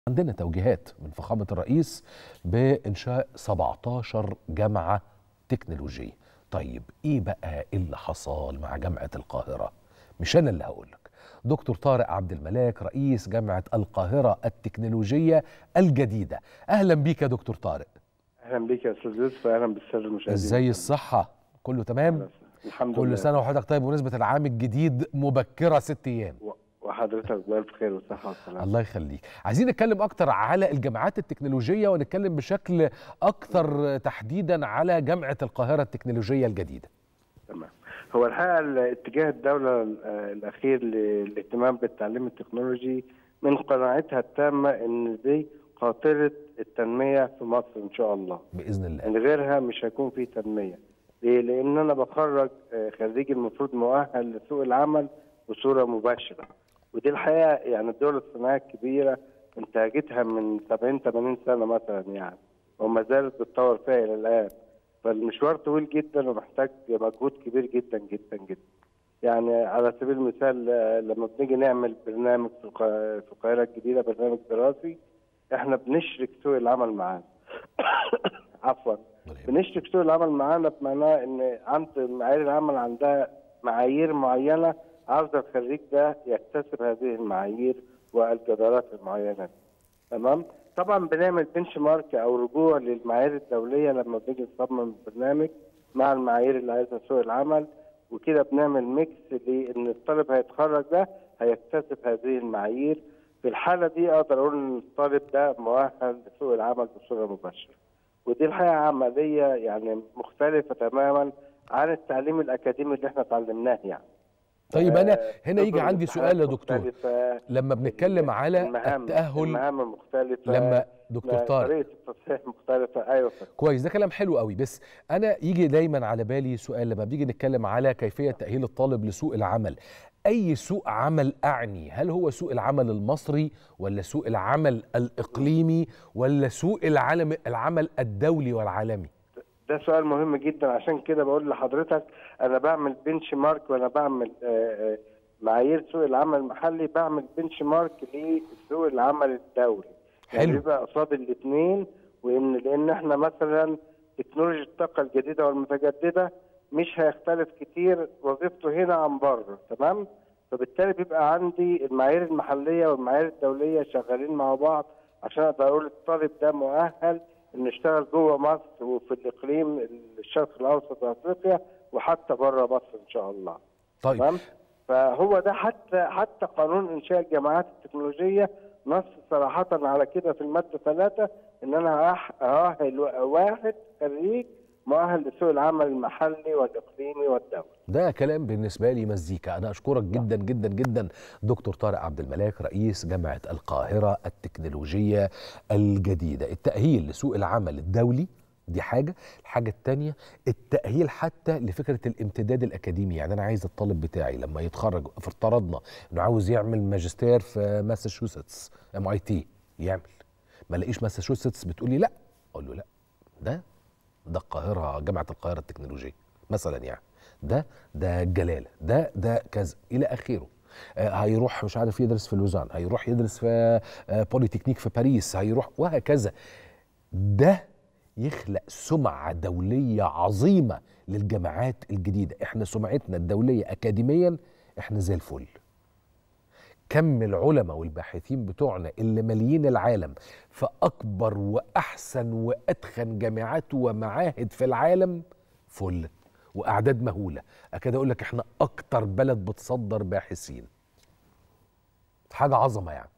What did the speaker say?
عندنا توجيهات من فخامة الرئيس بإنشاء 17 جامعة تكنولوجية طيب إيه بقى اللي حصل مع جامعة القاهرة مش أنا اللي هقولك دكتور طارق عبد الملاك رئيس جامعة القاهرة التكنولوجية الجديدة أهلا بيك يا دكتور طارق اهلا بيك يا استاذ يوسف اهلا بالساده المشاهدين إزاي الصحة كله تمام الحمد كل لله سنة وحضرتك طيب بمناسبة العام الجديد مبكرة ست أيام و- وحضرتك بألف خير وصحه وسلامه الله يخليك عايزين نتكلم اكتر على الجامعات التكنولوجيه ونتكلم بشكل اكتر تحديدا على جامعه القاهره التكنولوجيه الجديده تمام هو الحقيقه ال- اتجاه الدوله ال- آه، الاخير للاهتمام بالتعليم التكنولوجي من قناعتها التامه ان دي قاطره التنميه في مصر ان شاء الله باذن الله من غيرها مش هيكون في تنميه ليه؟ لان انا بخرج آه، خريج المفروض مؤهل لسوق العمل بصوره مباشره ودي الحقيقه يعني الدول الصناعيه الكبيره انتاجتها من 70 80 سنه مثلا يعني وما زالت بتطور فيها الى الان فالمشوار طويل جدا ومحتاج مجهود كبير جدا جدا جدا يعني على سبيل المثال آه، لما بنيجي نعمل برنامج في القا- في القاهره الجديده برنامج دراسي احنا بنشرك سوق العمل معانا عفوا بنشرك سوق العمل معانا بمعناه ان عند معايير العمل عندها معايير معينه عاوزه الخريج ده يكتسب هذه المعايير والجدارات المعينه دي. تمام طبعا بنعمل بنش مارك او رجوع للمعايير الدوليه لما بنيجي نصمم برنامج مع المعايير اللي عايزها سوق العمل وكده بنعمل ميكس لان الطالب هيتخرج ده هيكتسب هذه المعايير في الحاله دي اقدر اقول ان الطالب ده مؤهل لسوق العمل بصوره مباشره ودي الحقيقه عمليه يعني مختلفه تماما عن التعليم الاكاديمي اللي احنا اتعلمناه يعني طيب انا آه، هنا يجي نظم عندي سؤال يا دكتور مختلفة، لما بنتكلم على المهام التاهل المهام مختلفه لما دكتور طارق طريقه التصحيح مختلفه ايوه فندم. كويس ده كلام حلو قوي بس انا يجي دايما على بالي سؤال لما بنيجي نتكلم على كيفيه تاهيل الطالب لسوق العمل اي سوق عمل اعني هل هو سوق العمل المصري ولا سوق العمل الاقليمي ولا سوق العالم العمل الدولي والعالمي ده سؤال مهم جدا عشان كده بقول لحضرتك انا بعمل بنش مارك وانا بعمل آه، آه، معايير سوق العمل المحلي بعمل بنش مارك لسوق العمل الدولي يعني حلو. بيبقى قصاد الاثنين وان لان احنا مثلا تكنولوجيا الطاقه الجديده والمتجدده مش هيختلف كتير وظيفته هنا عن بره تمام فبالتالي بيبقى عندي المعايير المحليه والمعايير الدوليه شغالين مع بعض عشان اقدر اقول الطالب ده مؤهل انه يشتغل جوه مصر وفي الاقليم الشرق الاوسط وافريقيا وحتى بره مصر ان شاء الله طيب تمام فهو ده حتى حتى قانون انشاء الجامعات التكنولوجيه نص صراحه على كده في الماده ثلاثه ان انا هأح- هأهل واحد خريج مؤهل لسوق العمل المحلي والاقليمي والدولي ده كلام بالنسبه لي مزيكا انا اشكرك جدا جدا جدا دكتور طارق عبد الملاك رئيس جامعه القاهره التكنولوجيه الجديده التاهيل لسوق العمل الدولي دي حاجه الحاجه الثانيه التاهيل حتى لفكره الامتداد الاكاديمي يعني انا عايز الطالب بتاعي لما يتخرج افترضنا انه عاوز يعمل ماجستير في ماساتشوستس ام اي تي يعمل ما الاقيش ماساتشوستس بتقول لي لا اقول له لا ده ده القاهره جامعه القاهره التكنولوجيه مثلا يعني ده ده الجلاله ده ده كذا الى اخره آه، هيروح مش عارف يدرس في لوزان هيروح يدرس في آه، بوليتكنيك في باريس هيروح وهكذا ده يخلق سمعة دولية عظيمة للجامعات الجديدة احنا سمعتنا الدولية أكاديميا احنا زي الفل كم العلماء والباحثين بتوعنا اللي ماليين العالم في أكبر وأحسن وأتخن جامعات ومعاهد في العالم فل وأعداد مهولة أكاد أقول لك احنا أكتر بلد بتصدر باحثين حاجة عظمة يعني